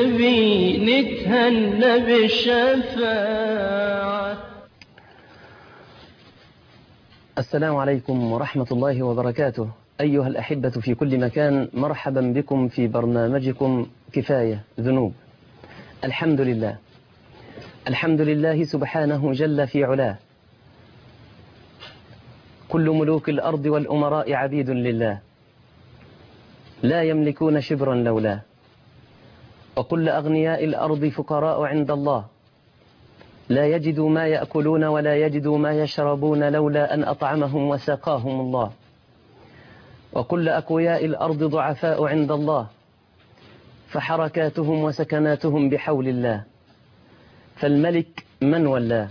النبي نتهنى بالشفاعة السلام عليكم ورحمة الله وبركاته أيها الأحبة في كل مكان مرحبا بكم في برنامجكم كفاية ذنوب الحمد لله الحمد لله سبحانه جل في علاه كل ملوك الأرض والأمراء عبيد لله لا يملكون شبرا لولاه وكل أغنياء الأرض فقراء عند الله لا يجدوا ما يأكلون ولا يجدوا ما يشربون لولا أن أطعمهم وسقاهم الله وكل أقوياء الأرض ضعفاء عند الله فحركاتهم وسكناتهم بحول الله فالملك من ولاه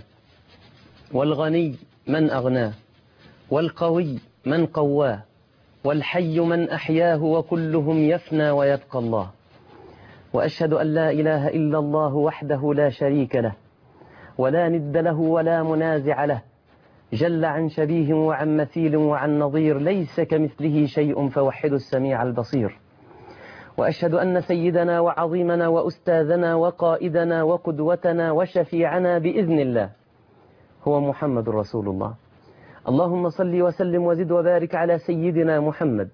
والغني من أغناه والقوي من قواه والحي من أحياه وكلهم يفنى ويبقى الله وأشهد أن لا إله إلا الله وحده لا شريك له ولا ند له ولا منازع له جل عن شبيه وعن مثيل وعن نظير ليس كمثله شيء فوحد السميع البصير وأشهد أن سيدنا وعظيمنا وأستاذنا وقائدنا وقدوتنا وشفيعنا بإذن الله هو محمد رسول الله اللهم صل وسلم وزد وبارك على سيدنا محمد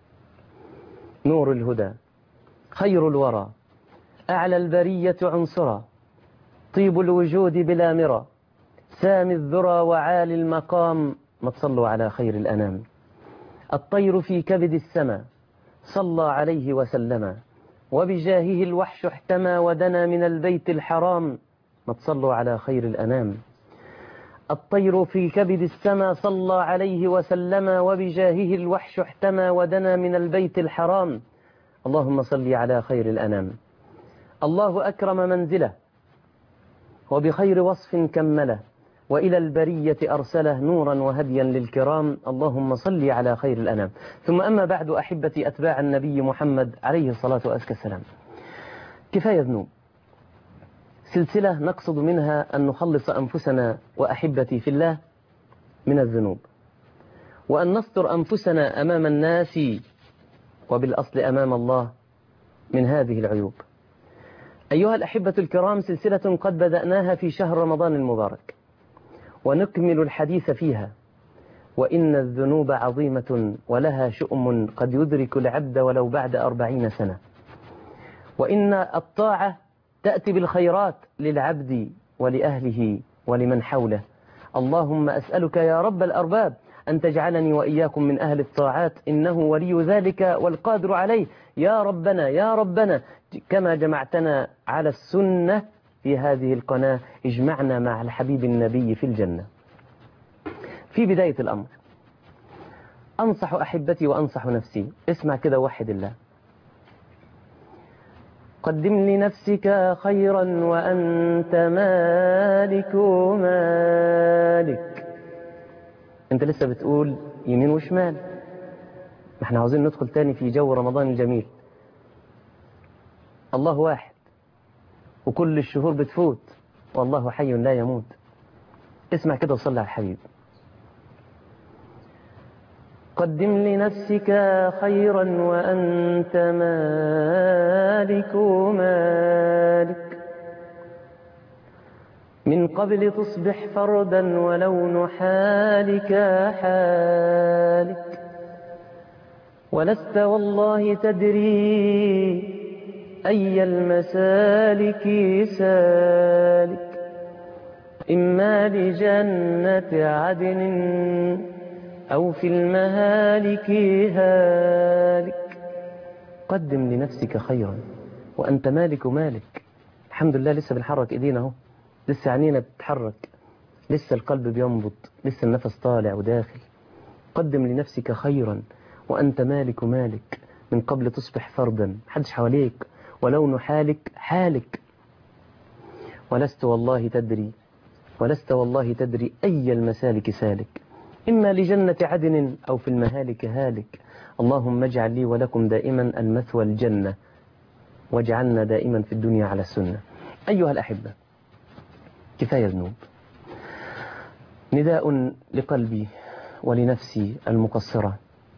نور الهدى خير الورى أعلى البرية عنصرا طيب الوجود بلا مرى سامي الذرى وعالي المقام ما تصلوا على خير الأنام الطير في كبد السماء صلى عليه وسلم وبجاهه الوحش احتمى ودنا من البيت الحرام ما تصلوا على خير الأنام الطير في كبد السماء صلى عليه وسلم وبجاهه الوحش احتمى ودنا من البيت الحرام اللهم صل على خير الأنام الله أكرم منزله وبخير وصف كمله وإلى البرية أرسله نورا وهديا للكرام اللهم صل على خير الأنام ثم أما بعد أحبتي أتباع النبي محمد عليه الصلاة والسلام كفاية ذنوب سلسلة نقصد منها أن نخلص أنفسنا وأحبتي في الله من الذنوب وأن نستر أنفسنا أمام الناس وبالأصل أمام الله من هذه العيوب أيها الأحبة الكرام سلسلة قد بدأناها في شهر رمضان المبارك ونكمل الحديث فيها وإن الذنوب عظيمة ولها شؤم قد يدرك العبد ولو بعد أربعين سنة وإن الطاعة تأتي بالخيرات للعبد ولأهله ولمن حوله اللهم أسألك يا رب الأرباب أن تجعلني وإياكم من أهل الطاعات إنه ولي ذلك والقادر عليه يا ربنا يا ربنا كما جمعتنا على السنة في هذه القناة اجمعنا مع الحبيب النبي في الجنة في بداية الأمر أنصح أحبتي وأنصح نفسي اسمع كده وحد الله قدم لنفسك خيرا وأنت مالك مالك انت لسه بتقول يمين وشمال ما احنا عاوزين ندخل تاني في جو رمضان الجميل الله واحد وكل الشهور بتفوت والله حي لا يموت اسمع كده وصلي على الحبيب قدم لنفسك خيرا وأنت مالك مالك من قبل تصبح فردا ولون حالك حالك ولست والله تدري أي المسالك سالك إما لجنة عدن أو في المهالك هالك قدم لنفسك خيرا وأنت مالك مالك الحمد لله لسه بنحرك إيدينا اهو لسه عينينا بتتحرك لسه القلب بينبض لسه النفس طالع وداخل قدم لنفسك خيرا وأنت مالك مالك من قبل تصبح فردا محدش حواليك ولون حالك حالك ولست والله تدري ولست والله تدري أي المسالك سالك إما لجنة عدن أو في المهالك هالك اللهم اجعل لي ولكم دائما المثوى الجنة واجعلنا دائما في الدنيا على السنة أيها الأحبة كفاية ذنوب نداء لقلبي ولنفسي المقصرة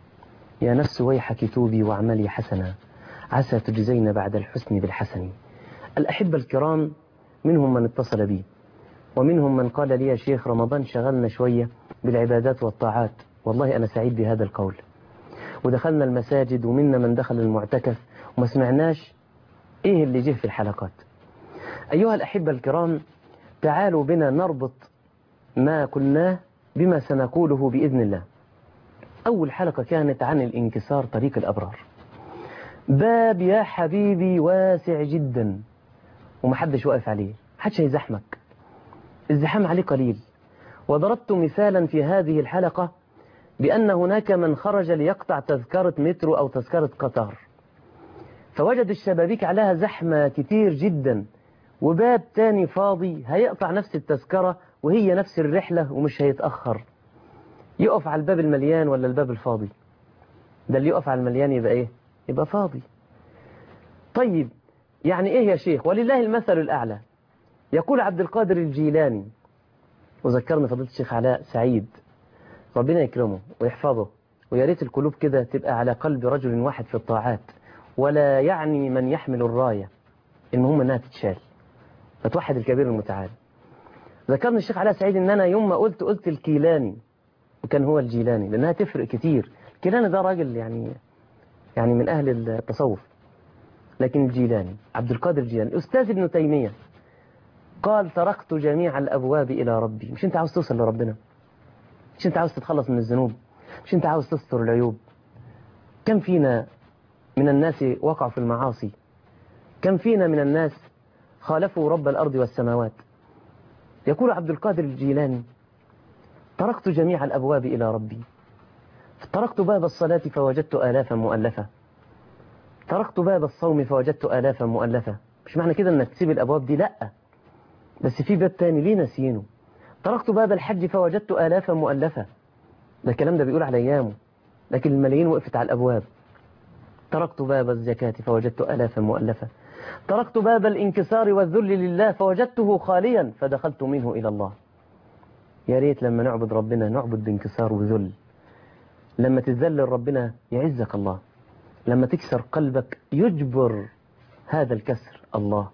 يا نفس ويحك توبي واعملي حسنا عسى تجزين بعد الحسن بالحسن الأحبة الكرام منهم من اتصل بي ومنهم من قال لي يا شيخ رمضان شغلنا شوية بالعبادات والطاعات والله أنا سعيد بهذا القول ودخلنا المساجد ومنا من دخل المعتكف وما سمعناش إيه اللي جه في الحلقات أيها الأحبة الكرام تعالوا بنا نربط ما قلناه بما سنقوله بإذن الله أول حلقة كانت عن الانكسار طريق الأبرار باب يا حبيبي واسع جدا ومحدش واقف عليه محدش هيزحمك الزحام عليه قليل وضربت مثالا في هذه الحلقة بأن هناك من خرج ليقطع تذكرة مترو أو تذكرة قطار فوجد الشبابيك عليها زحمة كتير جدا وباب تاني فاضي هيقطع نفس التذكرة وهي نفس الرحلة ومش هيتأخر يقف على الباب المليان ولا الباب الفاضي ده اللي يقف على المليان يبقى ايه يبقى فاضي طيب يعني ايه يا شيخ ولله المثل الأعلى يقول عبد القادر الجيلاني وذكرنا فضيلة الشيخ علاء سعيد ربنا يكرمه ويحفظه ويا ريت القلوب كده تبقى على قلب رجل واحد في الطاعات ولا يعني من يحمل الراية المهم انها تتشال فتوحد الكبير المتعال ذكرني الشيخ علاء سعيد ان انا يوم ما قلت قلت الكيلاني وكان هو الجيلاني لانها تفرق كتير الكيلاني ده راجل يعني يعني من اهل التصوف لكن الجيلاني عبد القادر الجيلاني استاذ ابن تيمية قال تركت جميع الابواب الى ربي مش انت عاوز توصل لربنا مش انت عاوز تتخلص من الذنوب مش انت عاوز تستر العيوب كم فينا من الناس وقعوا في المعاصي كم فينا من الناس خالفوا رب الأرض والسماوات يقول عبد القادر الجيلاني تركت جميع الأبواب إلى ربي تركت باب الصلاة فوجدت آلافا مؤلفة تركت باب الصوم فوجدت آلافا مؤلفة مش معنى كده انك تسيب الأبواب دي لأ بس في باب تاني ليه نسينه تركت باب الحج فوجدت آلافا مؤلفة ده الكلام ده بيقول على أيامه لكن الملايين وقفت على الأبواب تركت باب الزكاة فوجدت آلافا مؤلفة تركت باب الانكسار والذل لله فوجدته خاليا فدخلت منه إلى الله يا ريت لما نعبد ربنا نعبد بانكسار وذل لما تذلل ربنا يعزك الله لما تكسر قلبك يجبر هذا الكسر الله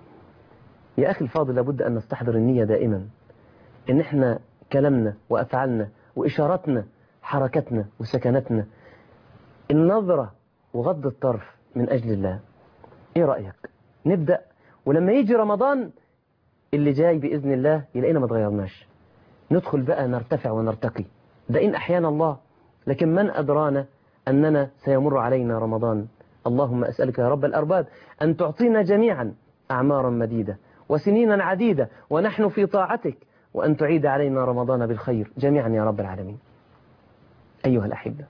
يا أخي الفاضل لابد أن نستحضر النية دائما إن إحنا كلامنا وأفعالنا وإشاراتنا حركتنا وسكنتنا النظرة وغض الطرف من أجل الله إيه رأيك نبدأ ولما يجي رمضان اللي جاي بإذن الله يلاقينا ما تغيرناش ندخل بقى نرتفع ونرتقي ده إن أحيانا الله لكن من أدرانا أننا سيمر علينا رمضان اللهم أسألك يا رب الأرباب أن تعطينا جميعا أعمارا مديدة وسنينا عديدة ونحن في طاعتك وأن تعيد علينا رمضان بالخير جميعا يا رب العالمين أيها الأحبة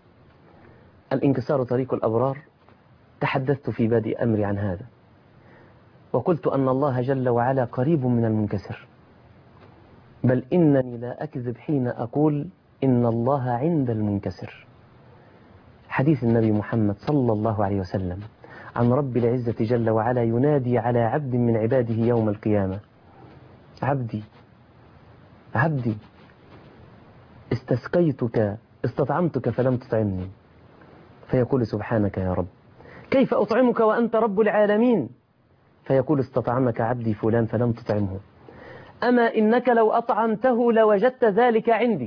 الانكسار طريق الأبرار تحدثت في بادئ أمري عن هذا وقلت أن الله جل وعلا قريب من المنكسر بل إنني لا أكذب حين أقول إن الله عند المنكسر حديث النبي محمد صلى الله عليه وسلم عن رب العزة جل وعلا ينادي على عبد من عباده يوم القيامة عبدي عبدي استسقيتك استطعمتك فلم تطعمني فيقول سبحانك يا رب كيف أطعمك وأنت رب العالمين فيقول استطعمك عبدي فلان فلم تطعمه أما إنك لو أطعمته لوجدت ذلك عندي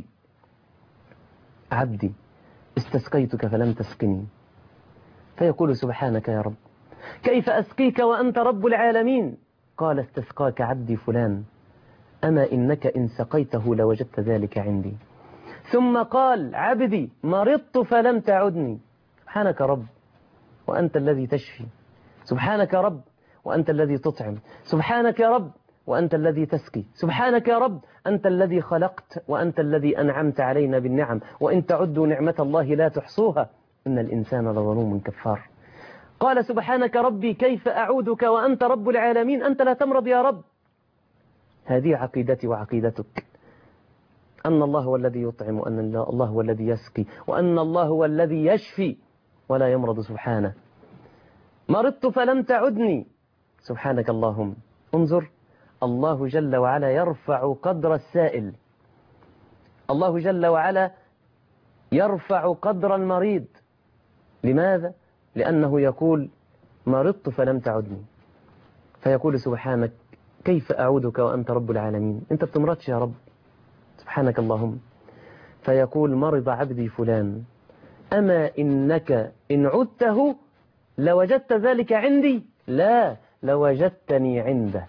عبدي استسقيتك فلم تسقني فيقول سبحانك يا رب كيف أسقيك وأنت رب العالمين قال استسقاك عبدي فلان أما إنك إن سقيته لوجدت ذلك عندي ثم قال عبدي مرضت فلم تعدني سبحانك رب وأنت الذي تشفي سبحانك رب وأنت الذي تطعم سبحانك يا رب وأنت الذي تسقي سبحانك يا رب أنت الذي خلقت وأنت الذي أنعمت علينا بالنعم وإن تعدوا نعمة الله لا تحصوها إن الإنسان لظلوم كفار قال سبحانك ربي كيف أعودك وأنت رب العالمين أنت لا تمرض يا رب هذه عقيدتي وعقيدتك أن الله هو الذي يطعم وأن الله هو الذي يسقي وأن الله هو الذي يشفي ولا يمرض سبحانه مرضت فلم تعدني سبحانك اللهم انظر الله جل وعلا يرفع قدر السائل الله جل وعلا يرفع قدر المريض لماذا؟ لأنه يقول مرضت فلم تعدني فيقول سبحانك كيف أعودك وأنت رب العالمين أنت بتمرضش يا رب سبحانك اللهم فيقول مرض عبدي فلان أما إنك إن عدته لوجدت ذلك عندي لا لوجدتني عنده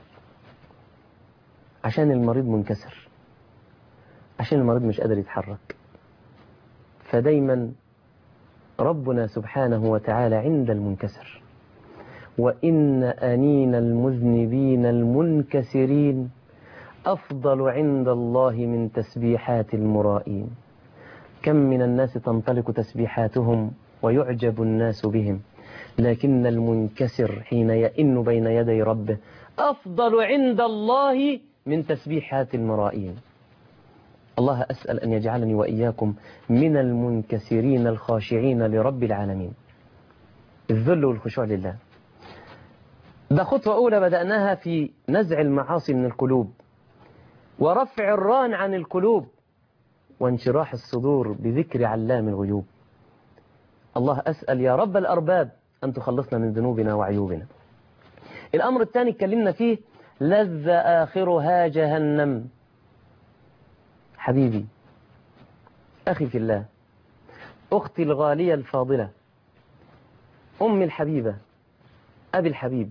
عشان المريض منكسر عشان المريض مش قادر يتحرك فدايما ربنا سبحانه وتعالى عند المنكسر وإن أنين المذنبين المنكسرين أفضل عند الله من تسبيحات المرائين كم من الناس تنطلق تسبيحاتهم ويعجب الناس بهم لكن المنكسر حين يئن بين يدي ربه أفضل عند الله من تسبيحات المرائين الله أسأل أن يجعلني وإياكم من المنكسرين الخاشعين لرب العالمين الذل والخشوع لله ده خطوة أولى بدأناها في نزع المعاصي من القلوب ورفع الران عن القلوب وانشراح الصدور بذكر علام الغيوب الله أسأل يا رب الأرباب أن تخلصنا من ذنوبنا وعيوبنا الأمر الثاني اتكلمنا فيه لذ آخرها جهنم حبيبي أخي في الله أختي الغالية الفاضلة أمي الحبيبة أبي الحبيب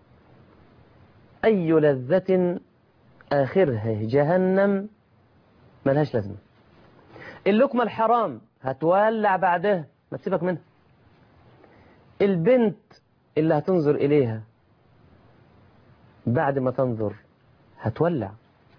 أي لذة آخرها جهنم ملهاش لازمة اللقمة الحرام هتولع بعدها ما تسيبك منها البنت اللي هتنظر إليها بعد ما تنظر هتولع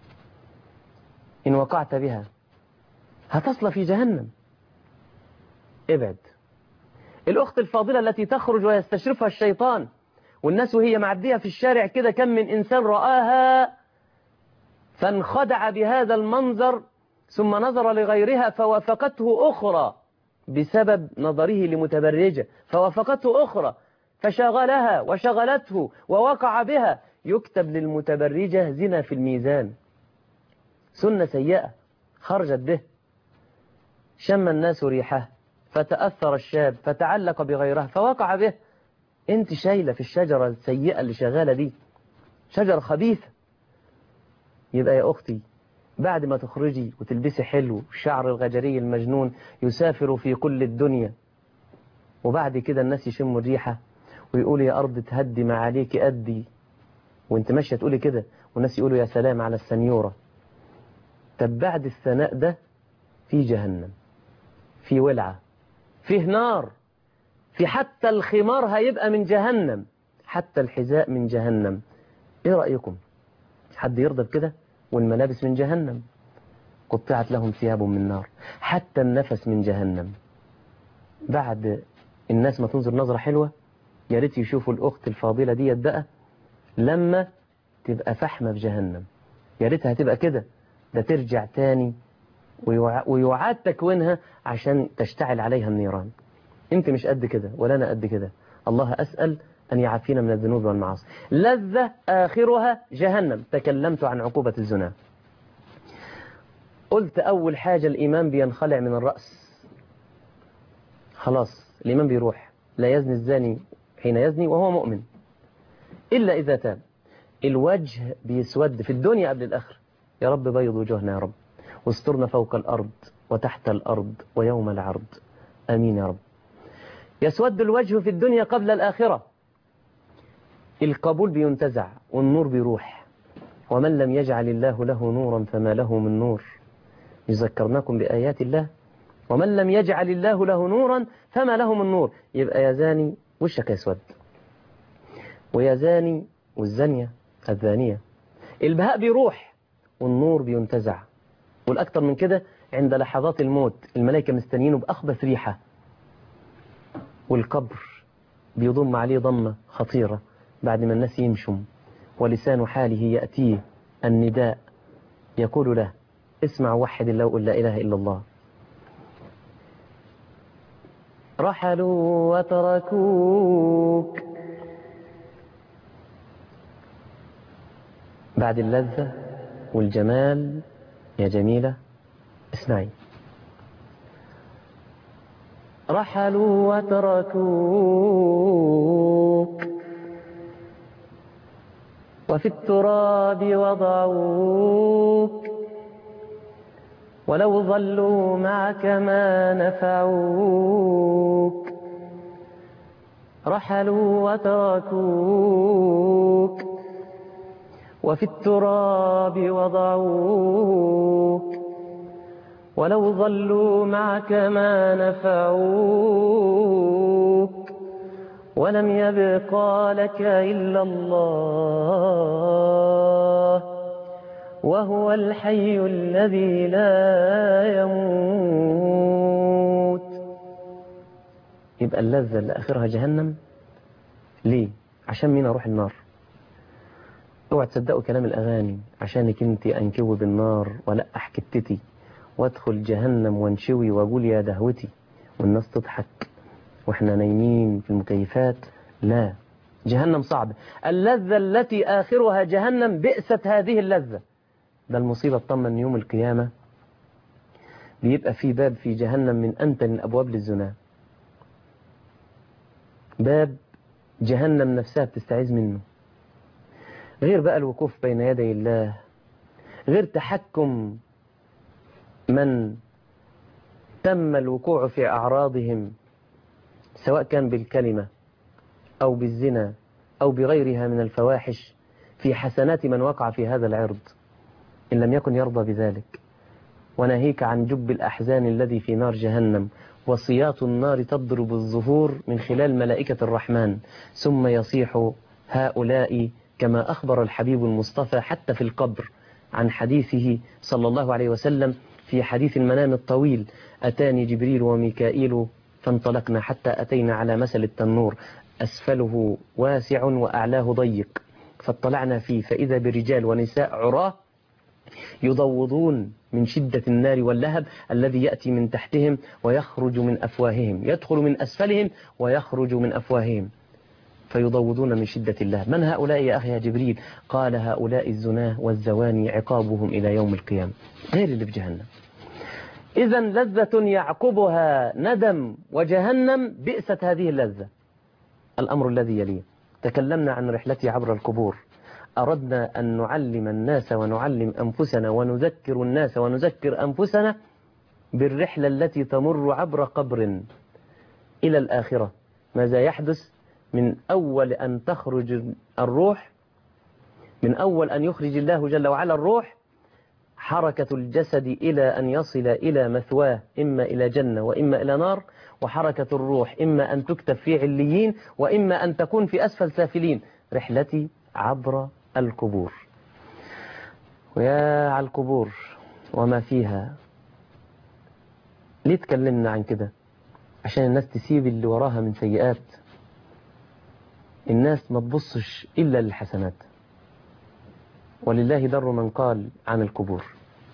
إن وقعت بها هتصل في جهنم ابعد الأخت الفاضلة التي تخرج ويستشرفها الشيطان والناس وهي معدية في الشارع كده كم من إنسان رآها فانخدع بهذا المنظر ثم نظر لغيرها فوافقته أخرى بسبب نظره لمتبرجة فوافقته أخرى فشغلها وشغلته ووقع بها يكتب للمتبرجة زنا في الميزان سنة سيئة خرجت به شم الناس ريحه فتأثر الشاب فتعلق بغيره فوقع به انت شايلة في الشجرة السيئة اللي شغالة دي شجرة خبيثة يبقى يا أختي بعد ما تخرجي وتلبسي حلو الشعر الغجري المجنون يسافر في كل الدنيا وبعد كده الناس يشموا الريحة ويقولوا يا أرض تهدي ما عليك أدي وانت ماشية تقولي كده والناس يقولوا يا سلام على السنيورة طب بعد الثناء ده في جهنم في ولعة فيه نار في حتى الخمار هيبقى من جهنم حتى الحذاء من جهنم ايه رأيكم حد يرضى بكده والملابس من جهنم قطعت لهم ثياب من نار حتى النفس من جهنم بعد الناس ما تنظر نظرة حلوة يا ريت يشوفوا الأخت الفاضلة ديت بقى لما تبقى فحمة في جهنم يا ريتها هتبقى كده ده ترجع تاني ويوع- ويعاد تكوينها عشان تشتعل عليها النيران انت مش قد كده ولا انا قد كده الله أسأل أن يعافينا من الذنوب والمعاصي لذة آخرها جهنم تكلمت عن عقوبة الزنا قلت أول حاجة الإيمان بينخلع من الرأس خلاص الإيمان بيروح لا يزني الزاني حين يزني وهو مؤمن إلا إذا تاب الوجه بيسود في الدنيا قبل الآخرة يا رب بيض وجوهنا يا رب واسترنا فوق الأرض وتحت الأرض ويوم العرض آمين يا رب يسود الوجه في الدنيا قبل الآخرة القبول بينتزع والنور بيروح ومن لم يجعل الله له نورا فما له من نور يذكرناكم بآيات الله ومن لم يجعل الله له نورا فما له من نور يبقى يا زاني وشك يسود ويا زاني والزانية الزانية البهاء بيروح والنور بينتزع والأكثر من كده عند لحظات الموت الملائكة مستنيينه بأخبث ريحة والقبر بيضم عليه ضمة خطيرة بعد ما الناس يمشوا ولسان حاله يأتيه النداء يقول له اسمع وحد الله وقل لا إله إلا الله رحلوا وتركوك بعد اللذة والجمال يا جميلة اسمعي رحلوا وتركوك وفي التراب وضعوك ولو ظلوا معك ما نفعوك رحلوا وتركوك وفي التراب وضعوك ولو ظلوا معك ما نفعوك ولم يبقى لك إلا الله وهو الحي الذي لا يموت يبقى اللذة اللي آخرها جهنم ليه؟ عشان مين أروح النار اوعى تصدقوا كلام الأغاني عشانك انت أنكوي بالنار ولقح كتتي وادخل جهنم وانشوي واقول يا دهوتي والناس تضحك واحنا نايمين في المكيفات لا جهنم صعبة اللذة التي آخرها جهنم بئست هذه اللذة ده المصيبة الطمن يوم القيامة بيبقى في باب في جهنم من أنتن الأبواب للزنا باب جهنم نفسها بتستعيذ منه غير بقى الوقوف بين يدي الله غير تحكم من تم الوقوع في أعراضهم سواء كان بالكلمة أو بالزنا أو بغيرها من الفواحش في حسنات من وقع في هذا العرض إن لم يكن يرضى بذلك وناهيك عن جب الأحزان الذي في نار جهنم وصياط النار تضرب الظهور من خلال ملائكة الرحمن ثم يصيح هؤلاء كما أخبر الحبيب المصطفى حتى في القبر عن حديثه صلى الله عليه وسلم في حديث المنام الطويل أتاني جبريل وميكائيل فانطلقنا حتى أتينا على مسل التنور أسفله واسع وأعلاه ضيق فاطلعنا فيه فإذا برجال ونساء عراه يضوضون من شدة النار واللهب الذي يأتي من تحتهم ويخرج من أفواههم يدخل من أسفلهم ويخرج من أفواههم فيضوضون من شدة اللهب من هؤلاء يا أخي يا جبريل قال هؤلاء الزناه والزواني عقابهم إلى يوم القيامة غير اللي في جهنم إذا لذة يعقبها ندم وجهنم بئست هذه اللذة الأمر الذي يليه تكلمنا عن رحلتي عبر القبور أردنا أن نعلم الناس ونعلم أنفسنا ونذكر الناس ونذكر أنفسنا بالرحلة التي تمر عبر قبر إلى الآخرة ماذا يحدث من أول أن تخرج الروح من أول أن يخرج الله جل وعلا الروح حركة الجسد إلى أن يصل إلى مثواه إما إلى جنة وإما إلى نار وحركة الروح إما أن تكتب في عليين وإما أن تكون في أسفل سافلين رحلتي عبر القبور ويا على القبور وما فيها ليه تكلمنا عن كده عشان الناس تسيب اللي وراها من سيئات الناس ما تبصش إلا للحسنات ولله در من قال عن القبور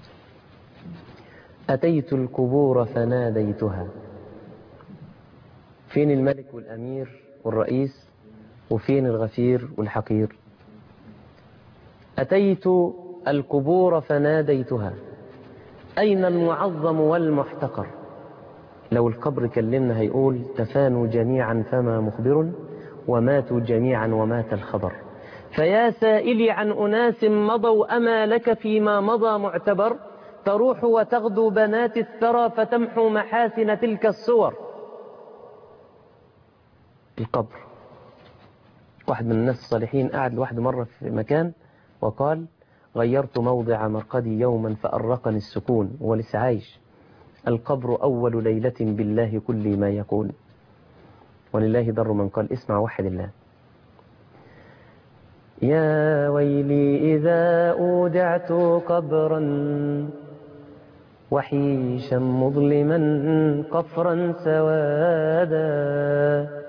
أتيت القبور فناديتها فين الملك والأمير والرئيس وفين الغفير والحقير أتيت القبور فناديتها أين المعظم والمحتقر لو القبر كلمنا هيقول تفانوا جميعا فما مخبر وماتوا جميعا ومات الخبر فيا سائلي عن أناس مضوا أما لك فيما مضى معتبر تروح وتغدو بنات الثرى فتمحو محاسن تلك الصور القبر واحد من الناس الصالحين قعد لوحده مرة في مكان وقال غيرت موضع مرقدي يوما فأرقني السكون ولسه عايش القبر أول ليلة بالله كل ما يكون ولله در من قال اسمع وحد الله يا ويلي إذا أودعت قبرا وحيشا مظلما قفرا سوادا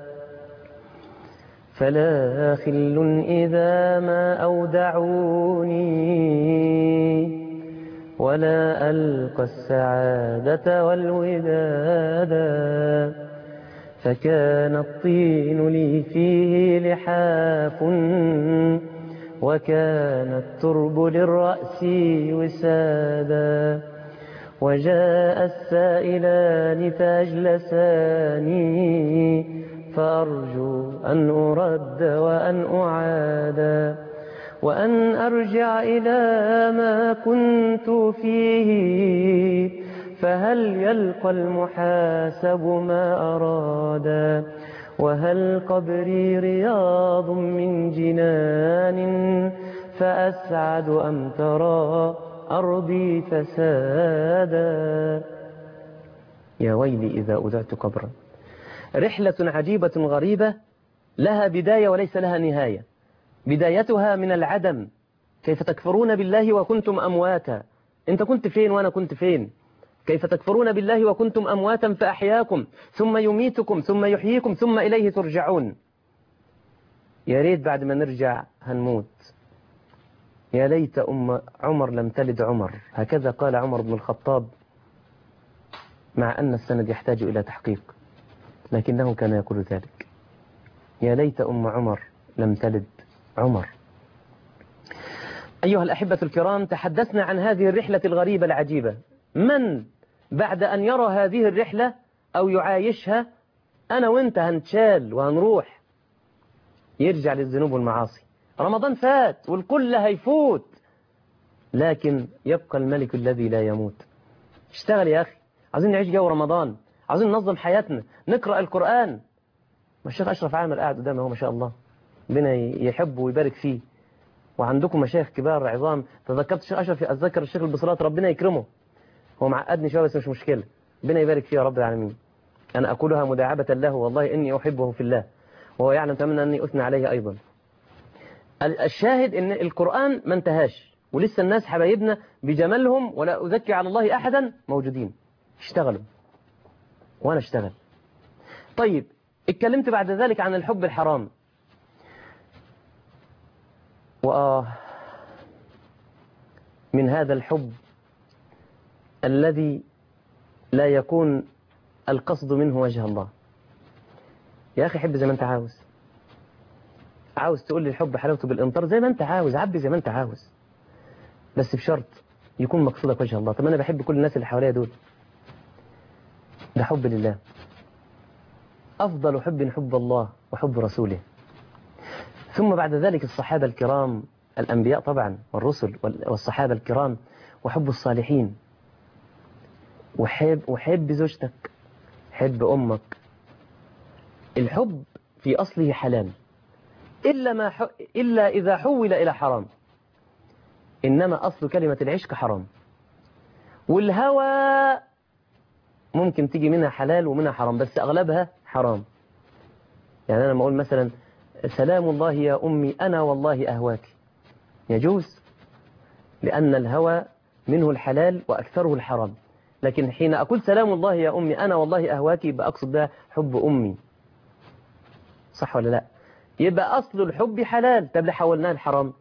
فلا خل إذا ما أودعوني ولا ألقى السعادة والودادا فكان الطين لي فيه لحاف وكان الترب للرأس وسادا وجاء السائلان فأجلساني فأرجو أن أرد وأن أعادا وأن أرجع إلى ما كنت فيه فهل يلقى المحاسب ما أراد وهل قبري رياض من جنان فأسعد أم ترى أرضي فسادا يا ويلي إذا أودعت قبرا رحلة عجيبة غريبة لها بداية وليس لها نهاية بدايتها من العدم كيف تكفرون بالله وكنتم أمواتا أنت كنت فين وأنا كنت فين كيف تكفرون بالله وكنتم أمواتا فأحياكم ثم يميتكم ثم يحييكم ثم إليه ترجعون يا ريت بعد ما نرجع هنموت يا ليت أم عمر لم تلد عمر هكذا قال عمر بن الخطاب مع أن السند يحتاج إلى تحقيق لكنه كان يقول ذلك يا ليت أم عمر لم تلد عمر أيها الأحبة الكرام تحدثنا عن هذه الرحلة الغريبة العجيبة من بعد أن يرى هذه الرحلة أو يعايشها أنا وإنت هنتشال وهنروح يرجع للذنوب والمعاصي رمضان فات والكل هيفوت لكن يبقى الملك الذي لا يموت اشتغل يا أخي عايزين نعيش جو رمضان عايزين ننظم حياتنا نقرأ القرآن ما الشيخ أشرف عامر قاعد قدامي هو ما شاء الله ربنا يحبه ويبارك فيه وعندكم مشايخ كبار عظام تذكرت الشيخ أشرف أتذكر الشيخ البصرات ربنا يكرمه هو معقدني شوية بس مش مشكلة ربنا يبارك فيه يا رب العالمين أنا أقولها مداعبة له والله إني أحبه في الله وهو يعلم تماما أني أثنى عليه أيضا الشاهد إن القرآن ما انتهاش ولسه الناس حبايبنا بجمالهم ولا أذكي على الله أحدا موجودين اشتغلوا وأنا اشتغل طيب اتكلمت بعد ذلك عن الحب الحرام وآه من هذا الحب الذي لا يكون القصد منه وجه الله يا أخي حب زي ما أنت عاوز عاوز تقول لي الحب حلاوته بالإمطار زي ما أنت عاوز عبي زي ما أنت عاوز بس بشرط يكون مقصودك وجه الله طب أنا بحب كل الناس اللي حواليا دول ده حب لله أفضل حب حب الله وحب رسوله ثم بعد ذلك الصحابة الكرام الأنبياء طبعا والرسل والصحابة الكرام وحب الصالحين وحب, وحب زوجتك حب أمك الحب في أصله حلال إلا, ما ح... إلا إذا حول إلى حرام إنما أصل كلمة العشق حرام والهوى ممكن تيجي منها حلال ومنها حرام بس أغلبها حرام يعني أنا لما أقول مثلا سلام الله يا أمي أنا والله أهواك يجوز لأن الهوى منه الحلال وأكثره الحرام لكن حين أقول سلام الله يا أمي أنا والله أهواك يبقى أقصد بها حب أمي صح ولا لا يبقى أصل الحب حلال طب حولناه الحرام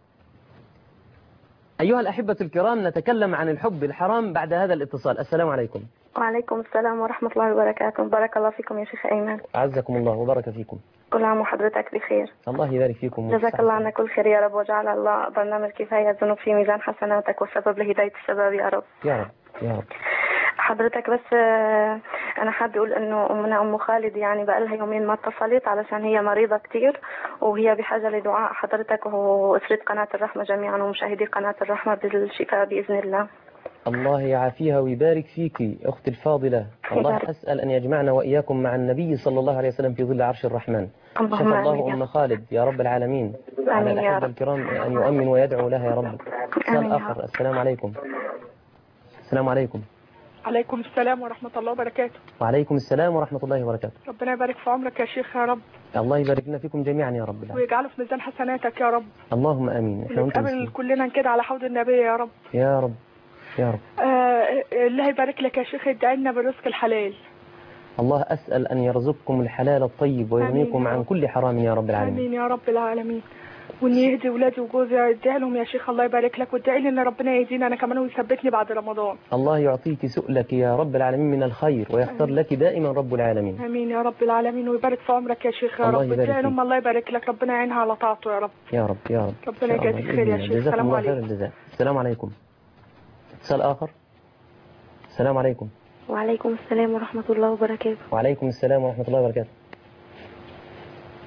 أيها الأحبة الكرام نتكلم عن الحب الحرام بعد هذا الاتصال السلام عليكم وعليكم السلام ورحمة الله وبركاته بارك الله فيكم يا شيخ أيمن أعزكم الله وبارك فيكم كل عام وحضرتك بخير الله يبارك فيكم جزاك الله عنا كل خير يا رب وجعل الله برنامج كفاية الذنوب في ميزان حسناتك وسبب لهداية الشباب يا رب يا رب يا رب حضرتك بس آه، أنا حابة أقول إنه أمنا أم خالد يعني بقالها يومين ما اتصلت علشان هي مريضة كتير وهي بحاجة لدعاء حضرتك وأسرة قناة الرحمة جميعا ومشاهدي قناة الرحمة بالشفاء بإذن الله الله يعافيها ويبارك فيك أختي الفاضلة الله يبارك. أسأل أن يجمعنا وإياكم مع النبي صلى الله عليه وسلم في ظل عرش الرحمن شفى اللهم الله آمين أم خالد يا رب العالمين على آمين يا الأحبة رب. الكرام أن يؤمن ويدعو لها يا رب آمين سؤال يا آخر رب. السلام عليكم السلام عليكم عليكم السلام ورحمة الله وبركاته وعليكم السلام ورحمة الله وبركاته ربنا يبارك في عمرك يا شيخ يا رب الله يبارك لنا فيكم جميعا يا رب العالمين ويجعله في ميزان حسناتك يا رب اللهم آمين احنا وانتم ونتقابل مسلمين. كلنا كده على حوض النبي يا رب يا رب يا رب آه الله يبارك لك يا شيخ ادعي لنا بالرزق الحلال الله أسأل أن يرزقكم الحلال الطيب ويغنيكم آمين. عن كل حرام يا رب العالمين امين يا رب العالمين وان يهدي ولادي وجوزي ادعي لهم يا شيخ الله يبارك لك وادعي لي ان ربنا يهدينا انا كمان ويثبتني بعد رمضان الله يعطيك سؤلك يا رب العالمين من الخير ويختار لك دائما رب العالمين امين يا رب العالمين ويبارك في عمرك يا شيخ يا الله رب يبارك ادعي لهم فيك. الله يبارك لك ربنا يعينها على طاعته يا رب يا رب يا رب ربنا إن شاء يجازيك الله خير يا بإذن شيخ. الله. جزاكم السلام الله خير عليكم. الجزاء السلام عليكم اتصال آخر السلام عليكم وعليكم السلام ورحمة الله وبركاته وعليكم السلام ورحمة الله وبركاته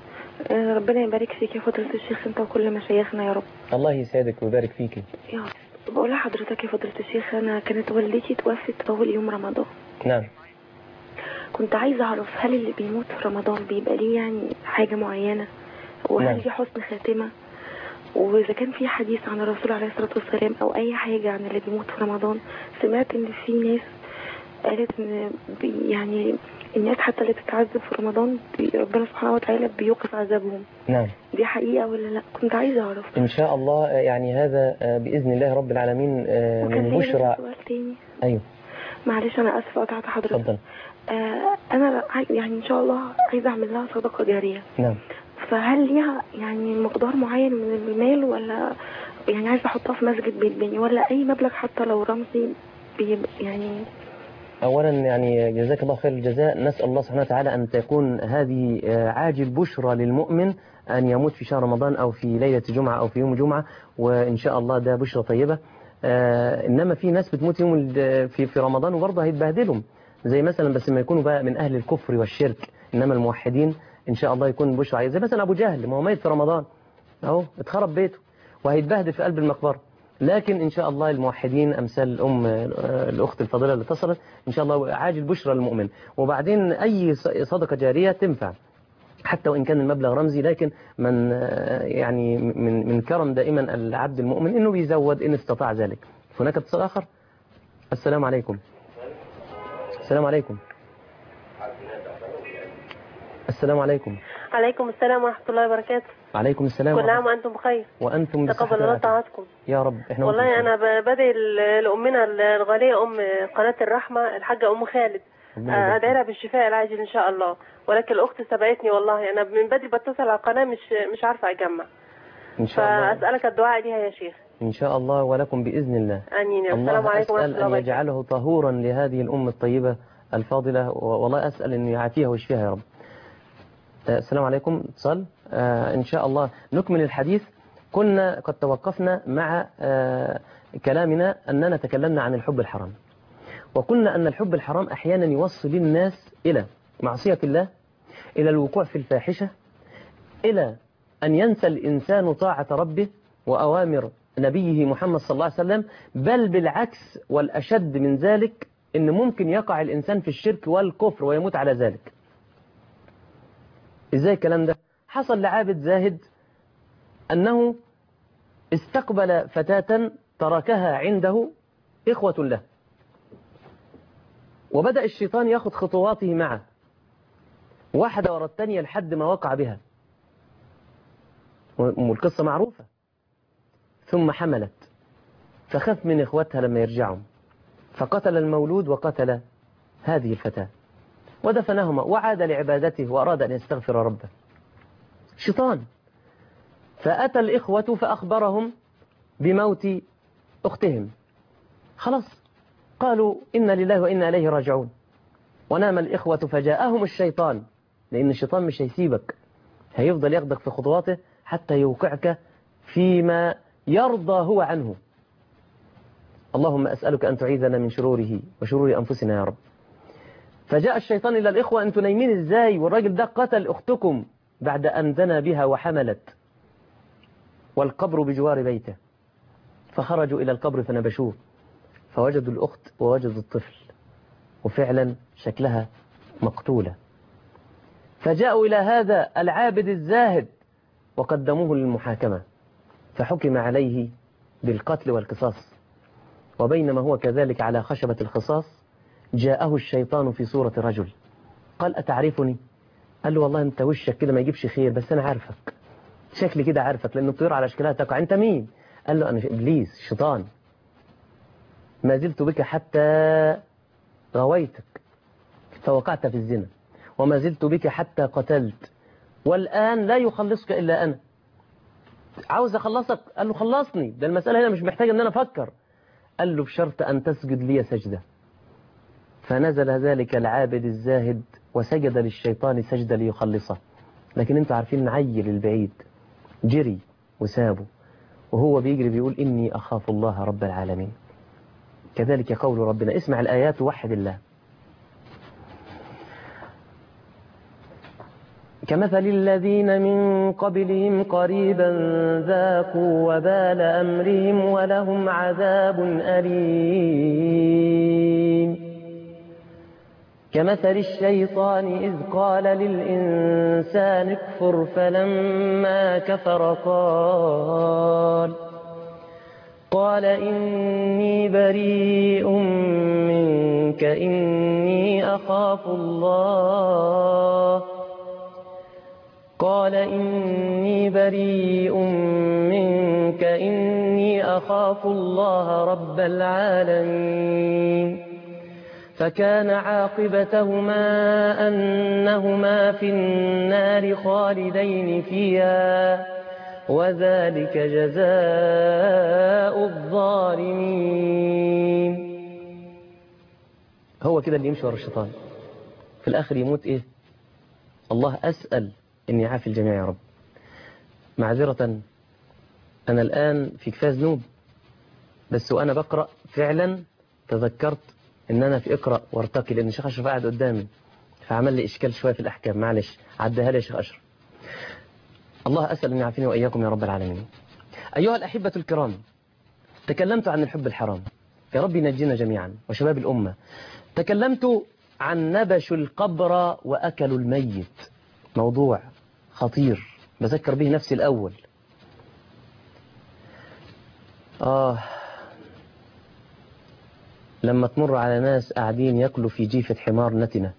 آه، ربنا يبارك فيك يا فضيلة الشيخ انت وكل مشايخنا يا رب الله يسعدك ويبارك فيكي يا رب بقول لحضرتك يا فضيلة الشيخ انا كانت والدتي توفت اول يوم رمضان نعم كنت عايزة اعرف هل اللي بيموت في رمضان بيبقى ليه يعني حاجة معينة نعم. وهل دي حسن خاتمة واذا كان في حديث عن الرسول عليه الصلاة والسلام او اي حاجة عن اللي بيموت في رمضان سمعت ان في ناس قالت ان بي يعني الناس حتى اللي بتتعذب في رمضان بي ربنا سبحانه وتعالى بيوقف عذابهم نعم دي حقيقة ولا لا كنت عايزة اعرف إن شاء الله آه، يعني هذا آه، بإذن الله رب العالمين آه، وكان من ليا بشرى بس سؤال تاني أيوه معلش انا اسفة قطعت حضرتك اتفضل آه انا عاي- يعني ان شاء الله عايزة اعمل لها صدقة جارية نعم فهل ليها يعني مقدار معين من المال ولا يعني عايزة احطها في مسجد بيتبني ولا اي مبلغ حتى لو رمزي بيبقى يعني أولا يعني جزاك الله خير الجزاء نسأل الله سبحانه وتعالى أن تكون هذه آه، عاجل بشرى للمؤمن أن يموت في شهر رمضان أو في ليلة جمعة أو في يوم جمعة وإن شاء الله ده بشرى طيبة آه، إنما في ناس بتموت يوم ال- في في رمضان وبرضه هيتبهدلهم زي مثلا بس ما يكونوا بقى من أهل الكفر والشرك إنما الموحدين إن شاء الله يكون بشرى زي مثلا أبو جهل ما هو ميت في رمضان أهو اتخرب بيته وهيتبهدل في قلب المقبرة لكن إن شاء الله الموحدين أمثال الأم آه، الأخت الفاضلة اللي اتصلت إن شاء الله عاجل بشرى للمؤمن وبعدين أي ص- صدقة جارية تنفع حتى وإن كان المبلغ رمزي لكن من آه، يعني من من كرم دائما العبد المؤمن إنه بيزود إن استطاع ذلك هناك اتصال آخر السلام عليكم السلام عليكم السلام عليكم عليكم السلام ورحمة الله وبركاته وعليكم السلام كل عام ورحمة- وأنتم بخير وأنتم بالصحة تقبل الله والعافية. طاعتكم يا رب احنا والله وأنتم أنا ب- بدعي ل- لأمنا الغالية أم قناة الرحمة الحاجة أم خالد ربنا يبارك أدعي لها بالشفاء العاجل إن شاء الله ولكن الأخت سبقتني والله أنا من بدري بتصل على القناة مش مش عارفة أجمع إن شاء الله فأسألك الدعاء ليها يا شيخ إن شاء الله ولكم بإذن الله آمين السلام الله عليكم ورحمة أسأل الله أن وبركاته يجعله طهورا لهذه الأمة الطيبة الفاضلة و- والله أسأل أن يعافيها ويشفيها يا رب آه، السلام عليكم اتصال آه، إن شاء الله نكمل الحديث كنا قد توقفنا مع آه، كلامنا أننا تكلمنا عن الحب الحرام وقلنا أن الحب الحرام أحيانا يوصل الناس إلى معصية الله إلى الوقوع في الفاحشة إلى أن ينسى الإنسان طاعة ربه وأوامر نبيه محمد صلى الله عليه وسلم بل بالعكس والأشد من ذلك أن ممكن يقع الإنسان في الشرك والكفر ويموت على ذلك إزاي الكلام ده حصل لعابد زاهد أنه استقبل فتاة تركها عنده إخوة له وبدأ الشيطان ياخذ خطواته معه واحدة ورا الثانية لحد ما وقع بها والقصة معروفة ثم حملت فخاف من إخوتها لما يرجعوا فقتل المولود وقتل هذه الفتاة ودفنهما وعاد لعبادته وأراد أن يستغفر ربه شيطان فأتى الإخوة فأخبرهم بموت أختهم خلاص قالوا إن لله وإنا إليه راجعون ونام الإخوة فجاءهم الشيطان لأن الشيطان مش هيسيبك هيفضل ياخدك في خطواته حتى يوقعك فيما يرضى هو عنه اللهم أسألك أن تعيذنا من شروره وشرور أنفسنا يا رب فجاء الشيطان إلى الإخوة أنتوا نايمين إزاي والراجل ده قتل أختكم بعد أن زنى بها وحملت والقبر بجوار بيته فخرجوا إلى القبر فنبشوه فوجدوا الأخت ووجدوا الطفل وفعلا شكلها مقتولة فجاءوا إلى هذا العابد الزاهد وقدموه للمحاكمة فحكم عليه بالقتل والقصاص وبينما هو كذلك على خشبة الخصاص جاءه الشيطان في صورة رجل قال أتعرفني قال له والله أنت وشك كده ما يجيبش خير بس أنا عارفك شكلي كده عارفك لأن الطيور على أشكالها تقع أنت مين قال له أنا إبليس شيطان ما زلت بك حتى غويتك فوقعت في الزنا وما زلت بك حتى قتلت والآن لا يخلصك إلا أنا عاوز أخلصك قال له خلصني ده المسألة هنا مش محتاجة أن أنا أفكر قال له بشرط أن تسجد لي سجدة فنزل ذلك العابد الزاهد وسجد للشيطان سجدة ليخلصه لكن انتوا عارفين عيل البعيد جري وسابه وهو بيجري بيقول إني أخاف الله رب العالمين كذلك قول ربنا اسمع الآيات وحد الله كمثل الذين من قبلهم قريبا ذاقوا وبال أمرهم ولهم عذاب أليم كمثل الشيطان إذ قال للإنسان اكفر فلما كفر قال قال إني بريء منك إني أخاف الله قال إني بريء منك إني أخاف الله رب العالمين فكان عاقبتهما أنهما في النار خالدين فيها وذلك جزاء الظالمين هو كده اللي يمشي ورا الشيطان في الآخر يموت إيه الله أسأل أن يعافي الجميع يا رب معذرة أنا الآن في كفاية ذنوب بس وأنا بقرأ فعلا تذكرت ان انا في اقرا وارتقي لان الشيخ اشرف قاعد قدامي فعمل لي اشكال شويه في الاحكام معلش عدها لي يا شيخ اشرف الله اسال ان يعافيني واياكم يا رب العالمين ايها الاحبه الكرام تكلمت عن الحب الحرام يا رب ينجينا جميعا وشباب الامه تكلمت عن نبش القبر واكلوا الميت موضوع خطير بذكر به نفسي الاول اه لما تمر على ناس قاعدين ياكلوا في جيفة حمار نتنة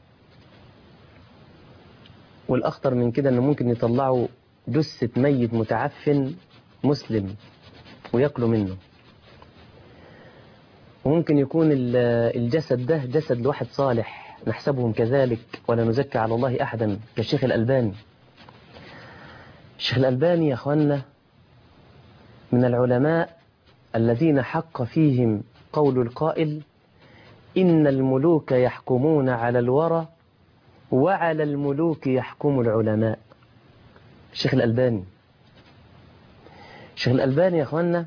والأخطر من كده أنه ممكن يطلعوا جثة ميت متعفن مسلم وياكلوا منه وممكن يكون الجسد ده جسد لواحد صالح نحسبهم كذلك ولا نزكي على الله أحدا كالشيخ الألباني الشيخ الألباني يا أخوانا من العلماء الذين حق فيهم قول القائل إن الملوك يحكمون على الورى وعلى الملوك يحكم العلماء الشيخ الألباني الشيخ الألباني يا أخوانا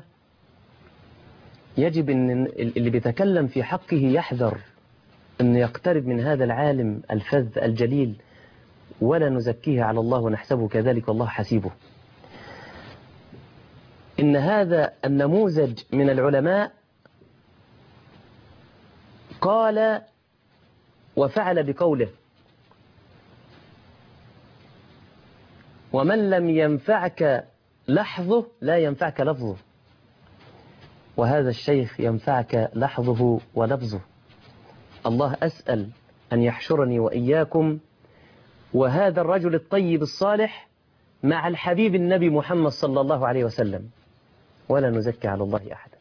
يجب أن اللي بيتكلم في حقه يحذر أن يقترب من هذا العالم الفذ الجليل ولا نزكيه على الله ونحسبه كذلك والله حسيبه إن هذا النموذج من العلماء قال وفعل بقوله ومن لم ينفعك لحظه لا ينفعك لفظه وهذا الشيخ ينفعك لحظه ولفظه الله أسأل أن يحشرني وإياكم وهذا الرجل الطيب الصالح مع الحبيب النبي محمد صلى الله عليه وسلم ولا نزكي على الله أحدا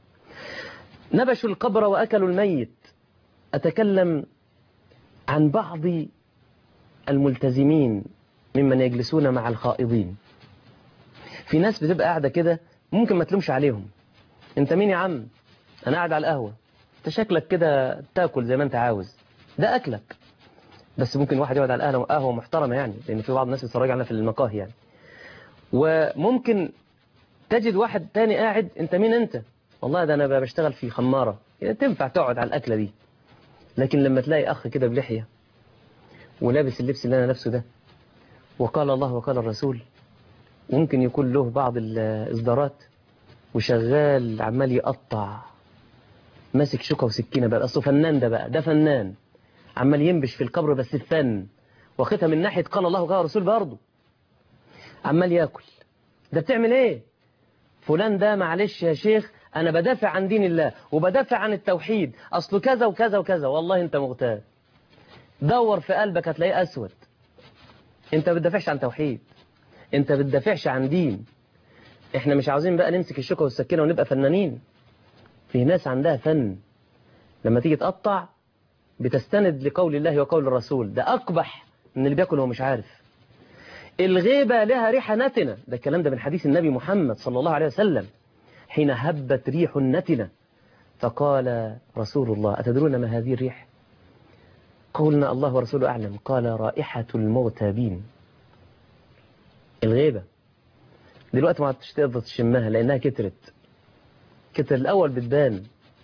نبشوا القبر وأكلوا الميت أتكلم عن بعض الملتزمين ممن يجلسون مع الخائضين في ناس بتبقى قاعدة كده ممكن ما تلومش عليهم انت مين يا عم انا قاعد على القهوة انت شكلك كده تاكل زي ما انت عاوز ده اكلك بس ممكن واحد يقعد على القهوة قهوة محترمة يعني لان في بعض الناس بيتفرج علينا في المقاهي يعني وممكن تجد واحد تاني قاعد انت مين انت والله ده انا بشتغل في خمارة تنفع تقعد على الاكلة دي لكن لما تلاقي اخ كده بلحية ولابس اللبس اللي انا لابسه ده وقال الله وقال الرسول ممكن يكون له بعض الإصدارات وشغال عمال يقطع ماسك شوكة وسكينة بقى أصله فنان ده بقى ده فنان عمال ينبش في القبر بس الفن واخدها من ناحية قال الله وقال الرسول برضه عمال ياكل ده بتعمل ايه فلان ده معلش يا شيخ انا بدافع عن دين الله وبدافع عن التوحيد اصله كذا وكذا وكذا والله انت مغتاب دور في قلبك هتلاقيه اسود انت بتدافعش عن توحيد انت بتدافعش عن دين احنا مش عاوزين بقى نمسك الشوكة والسكينة ونبقى فنانين في ناس عندها فن لما تيجي تقطع بتستند لقول الله وقول الرسول ده أقبح من اللي بياكل وهو مش عارف الغيبة لها ريحة نتنة ده الكلام ده من حديث النبي محمد صلى الله عليه وسلم حين هبت ريح نتنة فقال رسول الله أتدرون ما هذه الريح قولنا الله ورسوله أعلم قال رائحة المغتابين الغيبة دلوقتي ما عادش تقدر تشمها لأنها كترت كتر الأول بتبان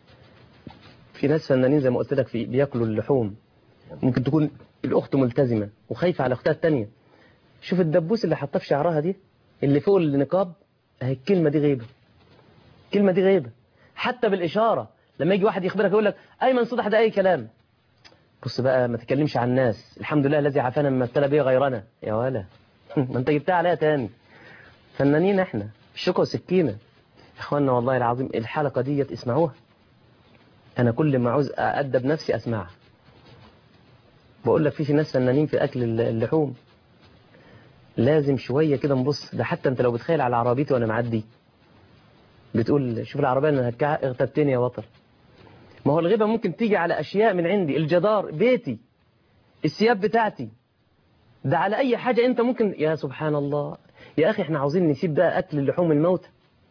في ناس فنانين زي ما قلت لك في بياكلوا اللحوم ممكن تكون الأخت ملتزمة وخايفة على أختها التانية شوف الدبوس اللي حطاه في شعرها دي اللي فوق النقاب اهي الكلمة دي غيبة الكلمة دي غيبة حتى بالإشارة لما يجي واحد يخبرك يقول لك أيمن صدح ده أي كلام بص بقى ما تتكلمش عن الناس الحمد لله الذي عافانا مما ابتلى به غيرنا يا ولا ما انت جبتها عليها تاني فنانين احنا الشوكة وسكينة يا اخوانا والله العظيم الحلقة ديت اسمعوها انا كل ما عاوز أأدب نفسي اسمعها بقول لك في في ناس فنانين في اكل اللحوم لازم شوية كده نبص ده حتى انت لو بتخيل على عربيتي وانا معدي بتقول شوف العربية اللي هتكعها اغتبتني يا وطر ما هو الغيبة ممكن تيجي على أشياء من عندي الجدار بيتي الثياب بتاعتي ده على أي حاجة أنت ممكن يا سبحان الله يا أخي احنا عاوزين نسيب بقى أكل اللحوم الموتى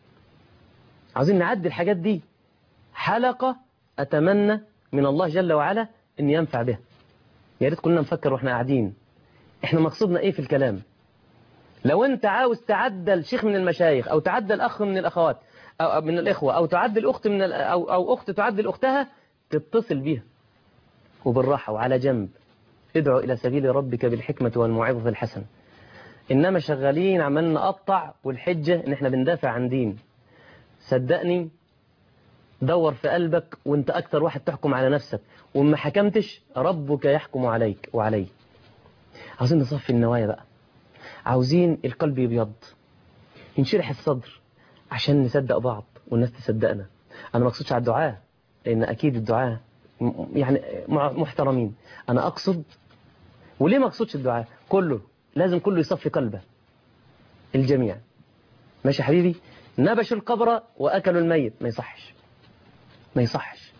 عاوزين نعدي الحاجات دي حلقة أتمنى من الله جل وعلا أن ينفع بها يا ريت كلنا نفكر واحنا قاعدين احنا مقصودنا ايه في الكلام لو انت عاوز تعدل شيخ من المشايخ او تعدل اخ من الاخوات أو من الإخوة أو تعدل أخت من ال... أو أو أخت تعدل أختها تتصل بيها وبالراحة وعلى جنب ادعو إلى سبيل ربك بالحكمة والموعظة الحسنة إنما شغالين عمال نقطع والحجة إن إحنا بندافع عن دين صدقني دور في قلبك وانت أكتر واحد تحكم على نفسك وما حكمتش ربك يحكم عليك وعلي عاوزين نصفي النوايا بقى عاوزين القلب يبيض ينشرح الصدر عشان نصدق بعض والناس تصدقنا أنا ما أقصدش على الدعاء لأن أكيد الدعاء يعني محترمين أنا أقصد وليه ما أقصدش الدعاء كله لازم كله يصفي قلبه الجميع ماشي حبيبي نبشوا القبر وأكلوا الميت ما يصحش ما يصحش